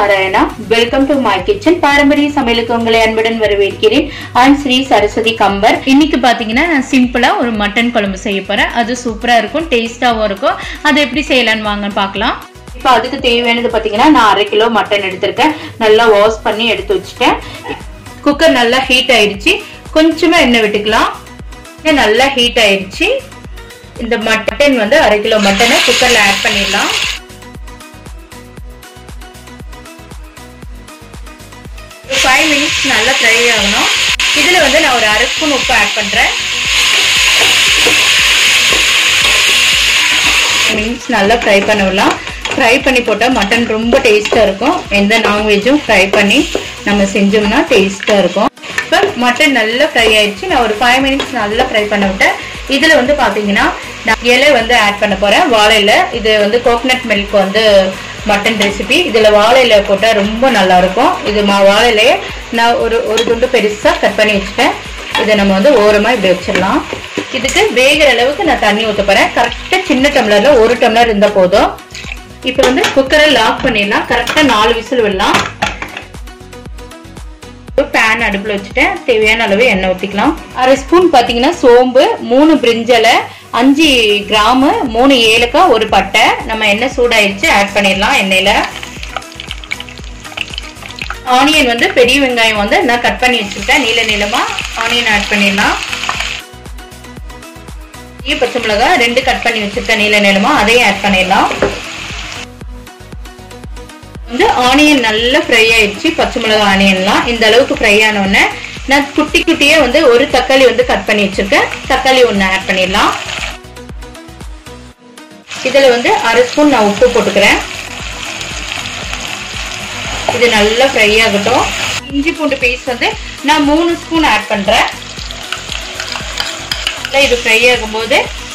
Narayana welcome to my kitchen பாரம்பரிய சமையலுக்கு உங்களை அன்புடன் வரவேற்கிறேன் ஐம் ஸ்ரீ சரஸ்வதி கம்பர் இன்னைக்கு பாத்தீங்கன்னா நான் சிம்பிளா ஒரு மட்டன் குழம்பு செய்ய போறேன் அது சூப்பரா இருக்கும் டேஸ்டாவும் இருக்கும் அது எப்படி செய்யலாம்னு வாங்க பார்க்கலாம் இப்போ அதுக்கு தேவையானது பாத்தீங்கன்னா நான் அரை கிலோ மட்டன் எடுத்திருக்கேன் நல்லா வாஷ் பண்ணி எடுத்து வச்சுட்டேன் குக்கர் நல்லா ஹீட் ஆயிடுச்சு கொஞ்சமா எண்ணெய் விட்டுக்கலாம் எண்ணெய் நல்லா ஹீட் ஆயிடுச்சு இந்த மட்டன் வந்து அரை கிலோ மட்டனை குக்கர்ல ஆட் பண்ணிடலாம் ஃபைவ் மினிட்ஸ் நல்லா ஃப்ரை ஆகணும் இதில் வந்து நான் ஒரு அரை ஸ்பூன் உப்பு ஆட் பண்ணுறேன் மினிட்ஸ் நல்லா ஃப்ரை பண்ண விடலாம் ஃப்ரை பண்ணி போட்டால் மட்டன் ரொம்ப டேஸ்ட்டாக இருக்கும் எந்த நான்வெஜ்ஜும் ஃப்ரை பண்ணி நம்ம செஞ்சோம்னா டேஸ்ட்டாக இருக்கும் இப்போ மட்டன் நல்லா ஃப்ரை ஆயிடுச்சு நான் ஒரு ஃபைவ் மினிட்ஸ் நல்லா ஃப்ரை பண்ண விட்டேன் இதில் வந்து பார்த்தீங்கன்னா நான் இலை வந்து ஆட் பண்ண போகிறேன் வாழை இலை இது வந்து கோகனட் மில்க் வந்து மட்டன் ரெசிபி இதில் வாழை இலை போட்டால் ரொம்ப நல்லா இருக்கும் இது மா வாழை இலையை நான் ஒரு ஒரு துண்டு பெருசாக கட் பண்ணி வச்சுட்டேன் இதை நம்ம வந்து ஓரமாக இப்படி வச்சிடலாம் இதுக்கு வேகிற அளவுக்கு நான் தண்ணி ஊற்ற போகிறேன் கரெக்டாக சின்ன டம்ளரில் ஒரு டம்ளர் இருந்தால் போதும் இப்போ வந்து குக்கரை லாக் பண்ணிடலாம் கரெக்டாக நாலு விசில் விடலாம் பேன் அடுப்பில் வச்சுட்டேன் தேவையான அளவு எண்ணெய் ஊற்றிக்கலாம் அரை ஸ்பூன் பார்த்தீங்கன்னா சோம்பு மூணு பிரிஞ்சலை அஞ்சு கிராமு மூணு ஏலக்காய் ஒரு பட்டை நம்ம எண்ணெய் சூடாயிடுச்சு ஆட் பண்ணிடலாம் எண்ணெயில் ஆனியன் வந்து பெரிய வெங்காயம் வந்து நான் கட் பண்ணி வச்சுருக்கேன் நீல நீளமாக ஆனியன் ஆட் பண்ணிடலாம் பச்சை மிளகாய் ரெண்டு கட் பண்ணி வச்சுருக்கேன் நீல நீளமாக அதையும் ஆட் பண்ணிடலாம் வந்து ஆனியன் நல்லா ஃப்ரை ஆயிடுச்சு பச்சை மிளகா ஆனியன்லாம் இந்த அளவுக்கு ஃப்ரை ஆனோடனே நான் குட்டி குட்டியே வந்து ஒரு தக்காளி வந்து கட் பண்ணி வச்சிருக்கேன் தக்காளி ஒன்று ஆட் பண்ணிடலாம் இதில் வந்து அரை ஸ்பூன் நான் உப்பு போட்டுக்கிறேன் இது நல்லா ஃப்ரை ஆகட்டும் இஞ்சி பூண்டு பேஸ்ட் வந்து நான் மூணு ஸ்பூன் ஆட் பண்ணுறேன் இது ஃப்ரை ஆகும்போது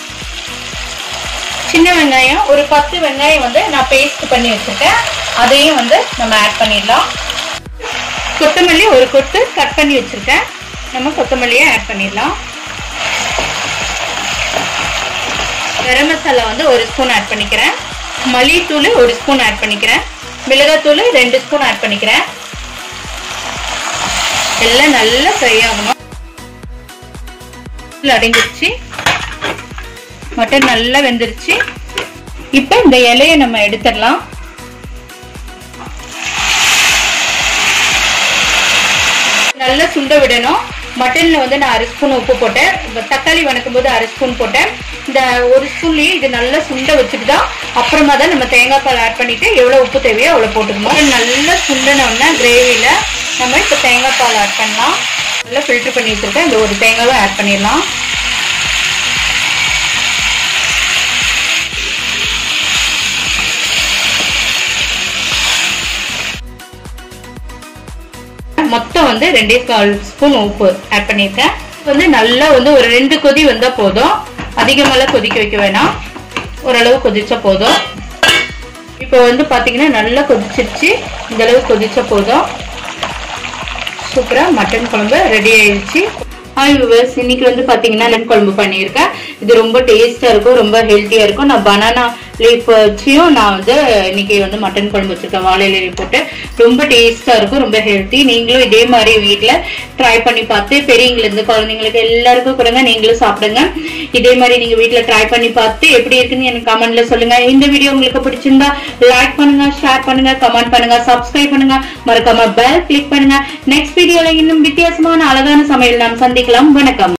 சின்ன வெங்காயம் ஒரு பத்து வெங்காயம் வந்து நான் பேஸ்ட் பண்ணி வச்சுருக்கேன் அதையும் வந்து நம்ம ஆட் பண்ணிடலாம் கொத்தமல்லி ஒரு கொத்து கட் பண்ணி வச்சுருக்கேன் நம்ம கொத்தமல்லியை ஆட் பண்ணிடலாம் கரம் மசாலா வந்து ஒரு ஸ்பூன் ஆட் பண்ணிக்கிறேன் மல்லித்தூள் ஒரு ஸ்பூன் ஆட் பண்ணிக்கிறேன் மிளகாத்தூள் ரெண்டு ஸ்பூன் ஆட் பண்ணிக்கிறேன் எல்லாம் நல்லா ஃப்ரை ஆகணும் அடைஞ்சிருச்சு மட்டன் நல்லா வெந்துருச்சு இப்போ இந்த இலையை நம்ம எடுத்துடலாம் நல்லா சுண்ட விடணும் மட்டனில் வந்து நான் அரை ஸ்பூன் உப்பு போட்டேன் தக்காளி வணக்கும் போது அரை ஸ்பூன் போட்டேன் இந்த ஒரு ஸ்பூன்லேயே இது நல்லா சுண்ட வச்சுட்டு தான் அப்புறமா தான் நம்ம தேங்காய் பால் ஆட் பண்ணிட்டு எவ்வளோ உப்பு தேவையோ அவ்வளோ போட்டுக்கணும் நல்லா சுண்டனோன்னா கிரேவியில் நம்ம இப்போ தேங்காய் பால் ஆட் பண்ணலாம் நல்லா ஃபில்டர் பண்ணி வச்சுருக்கேன் இந்த ஒரு தேங்காவை ஆட் பண்ணிடலாம் மொத்தம் வந்து ரெண்டே கால் ஸ்பூன் உப்பு ஆட் பண்ணியிருக்கேன் வந்து நல்லா வந்து ஒரு ரெண்டு கொதி வந்தால் போதும் அதிகமெல்லாம் கொதிக்க வைக்க வேணாம் ஓரளவு கொதிச்சா போதும் இப்போ வந்து பார்த்தீங்கன்னா நல்லா கொதிச்சிருச்சு இந்த அளவு கொதிச்சா போதும் சூப்பராக மட்டன் குழம்பு ரெடி ஆயிடுச்சு ஹாய் விவர்ஸ் இன்னைக்கு வந்து பார்த்தீங்கன்னா மட்டன் குழம்பு பண்ணியிருக்கேன் இது ரொம்ப டேஸ்ட்டாக இருக்கும் ரொம்ப ஹெல்த்தியாக இருக்கும் நான் பனானா லீஃப் வச்சியும் நான் வந்து இன்னைக்கு வந்து மட்டன் குழம்பு வச்சிருக்கேன் வாழை இலை போட்டு ரொம்ப டேஸ்ட்டாக இருக்கும் ரொம்ப ஹெல்த்தி நீங்களும் இதே மாதிரி வீட்டில் ட்ரை பண்ணி பார்த்து பெரியவங்களுக்கு குழந்தைங்களுக்கு எல்லாருக்கும் கொடுங்க நீங்களும் சாப்பிடுங்க இதே மாதிரி நீங்கள் வீட்டில் ட்ரை பண்ணி பார்த்து எப்படி இருக்குன்னு எனக்கு கமெண்ட்ல சொல்லுங்க இந்த வீடியோ உங்களுக்கு பிடிச்சிருந்தா லைக் பண்ணுங்க ஷேர் பண்ணுங்க கமெண்ட் பண்ணுங்க சப்ஸ்கிரைப் பண்ணுங்க மறக்காம பெல் கிளிக் பண்ணுங்க நெக்ஸ்ட் வீடியோல இன்னும் வித்தியாசமான அழகான சமையல் நாம் சந்திக்கலாம் வணக்கம்